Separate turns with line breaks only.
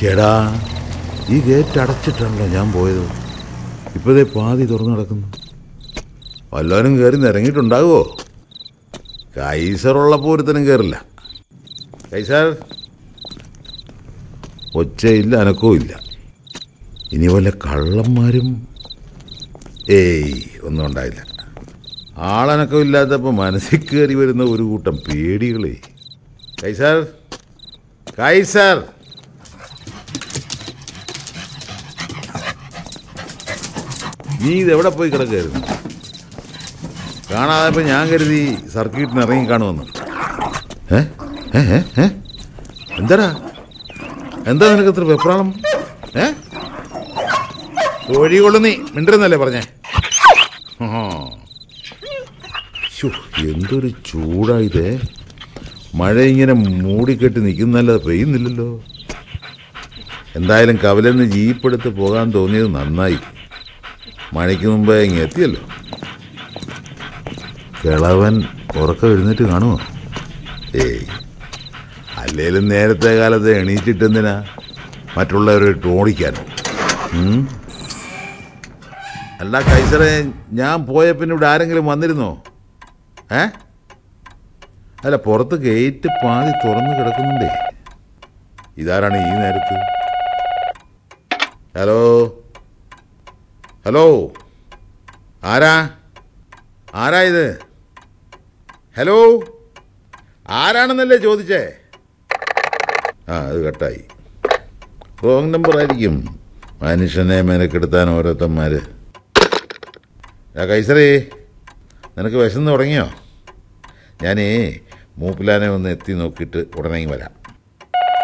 ചേടാ ഈ ഗേറ്റ് അടച്ചിട്ടാണല്ലോ ഞാൻ പോയത് ഇപ്പോഴേ പാതി തുറന്നു കിടക്കുന്നു വല്ലവനും കയറി നിരങ്ങിയിട്ടുണ്ടാകുമോ കൈസറുള്ളപ്പോൾ ഒരുത്തനും കയറില്ല കൈസർ ഒച്ചയില്ല അനക്കവും ഇല്ല ഇനി വല്ല കള്ളന്മാരും ഏയ് ഒന്നും ഉണ്ടായില്ല ആളനക്കം ഇല്ലാത്തപ്പോൾ മനസ്സിൽ കയറി വരുന്ന ഒരു കൂട്ടം പേടികളേ കൈസർ കൈസർ നീ ഇതെവിടെ പോയി കിടക്കായിരുന്നു കാണാതെ ഞാൻ കരുതി സർക്കിട്ടിന് ഇറങ്ങി കാണുമെന്ന് ഏ ഏ ഏ ഏ എന്താടാ എന്താ നിനക്ക് ഇത്ര വെപ്രാളം ഏ കോഴി കൊള്ളു നീ മിണ്ടരുന്നല്ലേ പറഞ്ഞേ ആ. ശ്ശോ, എന്തൊരു ചൂടായിതേ മഴ ഇങ്ങനെ മൂടിക്കെട്ടി നിൽക്കുന്നല്ലാതെ പെയ്യുന്നില്ലല്ലോ എന്തായാലും കവലെന്ന് ജീപ്പെടുത്ത് പോകാൻ തോന്നിയത് നന്നായി മഴയ്ക്ക് മുമ്പേ ഇങ്ങ് എത്തിയല്ലോ കിളവൻ ഉറക്കം എഴുന്നേറ്റ് കാണുമോ ഏയ് അല്ലേലും നേരത്തെ കാലത്ത് എണീറ്റിട്ടെന്തിനാ മറ്റുള്ളവരെ ഓടിക്കാനോ ഉം? അല്ല കൈസറെ ഞാൻ പോയ പിന്നെ ഇവിടെ ആരെങ്കിലും വന്നിരുന്നോ ഏ അല്ല പുറത്ത് ഗേറ്റ് പാതി തുറന്ന് കിടക്കുന്നുണ്ടേ ഇതാരാണ് ഈ നേരത്ത് ഹലോ ഹലോ ആരാ ആരാ ഇത് ഹലോ ആരാണെന്നല്ലേ ചോദിച്ചേ ആ അത് കട്ടായി റോങ് നമ്പർ ആയിരിക്കും മനുഷ്യനെ മെനക്കെടുത്താൻ ഓരോരുത്തന്മാർ ആ കൈസറേ നിനക്ക് വിശന്ന് തുടങ്ങിയോ ഞാനേ മൂപ്പിലാനെ ഒന്ന് എത്തി നോക്കിയിട്ട് ഉടനെ ഇങ്ങ് വരാം